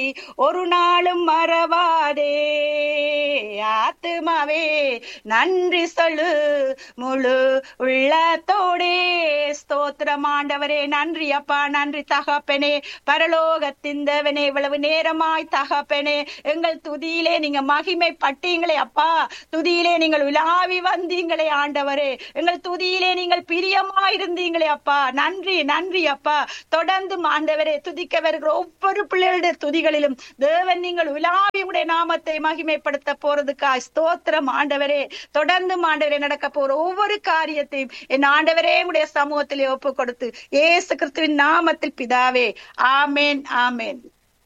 ஒரு நாளும் மறவாதே ஆத்துமாவே நன்றி சொல்லு முழு உள்ளத்தோடே ஸ்தோத்திரம் ஆண்டவரே நன்றி அப்பா நன்றி தகப்பனே பரலோகத்தின் தேவனே இவ்வளவு நேரமாய் தகப்பனே எங்கள் துதியிலே நீங்க மகிமை பட்டீங்களே அப்பா துதியிலே நீங்கள் உலாவி வந்தீங்களே ஆண்டவரே எங்கள் துதியிலே நீங்கள் பிரியமாய் இருந்தீங்களே அப்பா நன்றி நன்றி அப்பா தொடர்ந்து ஆண்டவரே துதிக்க வருகிற ஒவ்வொரு பிள்ளைகளுடைய துதிகளிலும் தேவன் நீங்கள் உலாவி உடைய நாமத்தை மகிமைப்படுத்த போறதுக்காய் ஸ்தோத்திரம் ஆண்டவரே தொடர்ந்து ஆண்டவரே நடக்க போற ஒவ்வொரு காரியத்தையும் என் ஆண்டவரே உடைய சமூகத்திலே ஒப்பு கொடுத்து ஏசு கிறிஸ்துவின் நாமத்தில் பிதாவே ஆமேன் ஆமேன்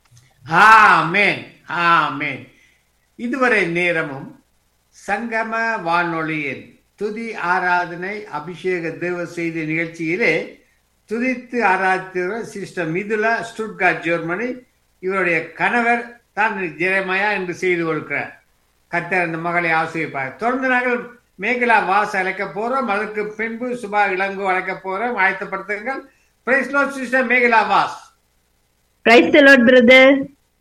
ஆமேன் ஆமேன் இதுவரை நேரமும் சங்கம வானொலியின் துதி ஆராதனை அபிஷேக தேவ செய்தி நிகழ்ச்சியிலே துதித்து ஆராய்த்துகிற சிஸ்டர் மிதுலா ஸ்டுட்கார்ட் ஜெர்மனி இவருடைய கணவர் தான் ஜெரமயா என்று செய்து கொடுக்கிறார் கத்தர் அந்த மகளை ஆசிரியப்பார் தொடர்ந்து நாங்கள் மேகலா வாஸ் அழைக்க போறோம் அதற்கு பின்பு சுபா இளங்கோ அழைக்க போறோம் ஆயத்தப்படுத்துங்கள் praise lord sister Megala was praise lord brother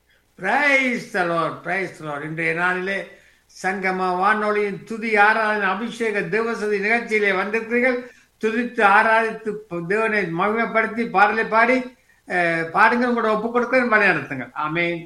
praise lord praise lord இன்றைய நாளிலே சங்கம வானொலியின் துதி ஆராதனை அபிஷேக தேவசதி நிகழ்ச்சியிலே வந்திருக்கிறீர்கள் துதித்து ஆராதித்து தேவனை மகிமைப்படுத்தி பாடலை பாடி அஹ், பாடுங்கள் கூட ஒப்பு கொடுக்க வழி நடத்துங்கள் ஆமேன்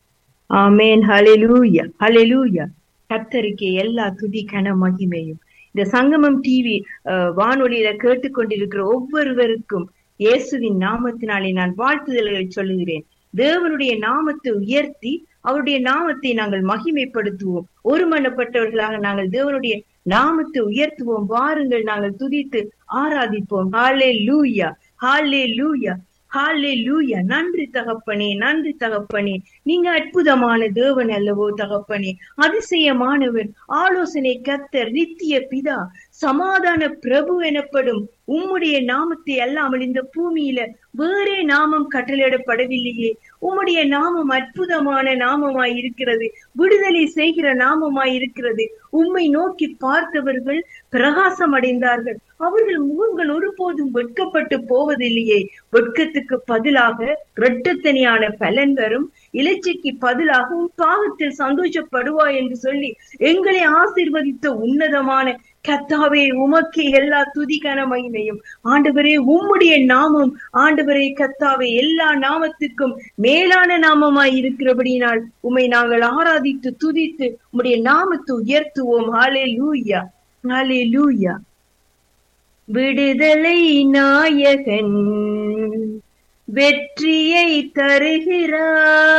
ஆமேன் ஹalleluya ஹalleluya கர்த்தருக்கு எல்லா துதி கன மகிமையும் இந்த சங்கமம் டிவி வானொலியில கேட்டுக்கொண்டிருக்கிற ஒவ்வொருவருக்கும் இயேசுவின் நாமத்தினாலே நான் வாழ்த்துதல்களை சொல்லுகிறேன் தேவனுடைய நாமத்தை உயர்த்தி அவருடைய நாமத்தை நாங்கள் மகிமைப்படுத்துவோம் ஒருமனப்பட்டவர்களாக நாங்கள் தேவனுடைய நாமத்தை உயர்த்துவோம் வாருங்கள் நாங்கள் துதித்து ஆராதிப்போம் ஹாலே லூயா ஹாலே லூயா ஹாலே லூயா நன்றி தகப்பனே நன்றி தகப்பனே நீங்க அற்புதமான தேவன் அல்லவோ தகப்பனே அதிசயமானவர் ஆலோசனை கத்தர் நித்திய பிதா சமாதான பிரபு எனப்படும் உம்முடைய நாமத்தை அல்லாமல் இந்த பூமியில வேறே நாமம் கட்டளையிடப்படவில்லையே உம்முடைய நாமம் அற்புதமான நாமமாய் இருக்கிறது விடுதலை செய்கிற நாமமாய் இருக்கிறது உம்மை நோக்கி பார்த்தவர்கள் பிரகாசம் அடைந்தார்கள் அவர்கள் முகங்கள் ஒருபோதும் வெட்கப்பட்டு போவதில்லையே வெட்கத்துக்கு பதிலாக இரட்டத்தனியான பலன் வரும் இலச்சைக்கு பதிலாக உன் பாவத்தில் சந்தோஷப்படுவாய் என்று சொல்லி எங்களை ஆசீர்வதித்த உன்னதமான கத்தாவே உமக்கு எல்லா துதிகன மகிமையும் ஆண்டவரே உம்முடைய நாமம் ஆண்டவரே கத்தாவே எல்லா நாமத்துக்கும் மேலான நாமமாய் இருக்கிறபடியினால் உம்மை நாங்கள் ஆராதித்து துதித்து உம்முடைய நாமத்தை உயர்த்துவோம் ஹாலே லூயா ஹாலே லூயா விடுதலை நாயகன் வெற்றியை தருகிறார்